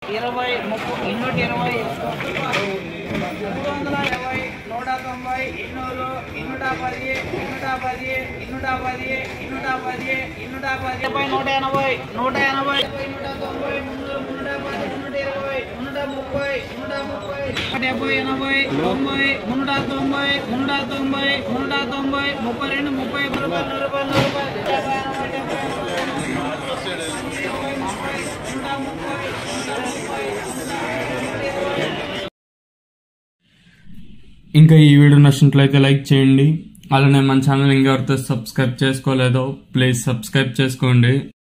ఇరవై ముప్పై ఇన్నూటి ఇరవై మూడు వందల యాభై నూట తొంభై ఇన్నూరు ఇన్నూట పది ఇన్నూట పది ఇన్నూట పది ఇన్నూట పది ఇన్నూట పది డెబ్బై నూట ఎనభై నూట ఎనభై నూట తొంభై మున్నూరు మున్నూట పది మున్నూట ఇరవై మున్నూట ముప్పై నూట ముప్పై డెబ్బై ఎనభై తొంభై మున్నూట తొంభై మున్నూట తొంభై మున్నూట తొంభై ముప్పై రెండు ముప్పై రూపాయలు నూరు రూపాయలు నూరు రూపాయలు డెబ్బై ఎనభై డెబ్బై ఎనభై నూట ముప్పై ఇంకా ఈ వీడియో నచ్చినట్లయితే లైక్ చేయండి అలానే మన ఛానల్ ఇంకెవరితో సబ్స్క్రైబ్ చేసుకోలేదో ప్లీజ్ సబ్స్క్రైబ్ చేసుకోండి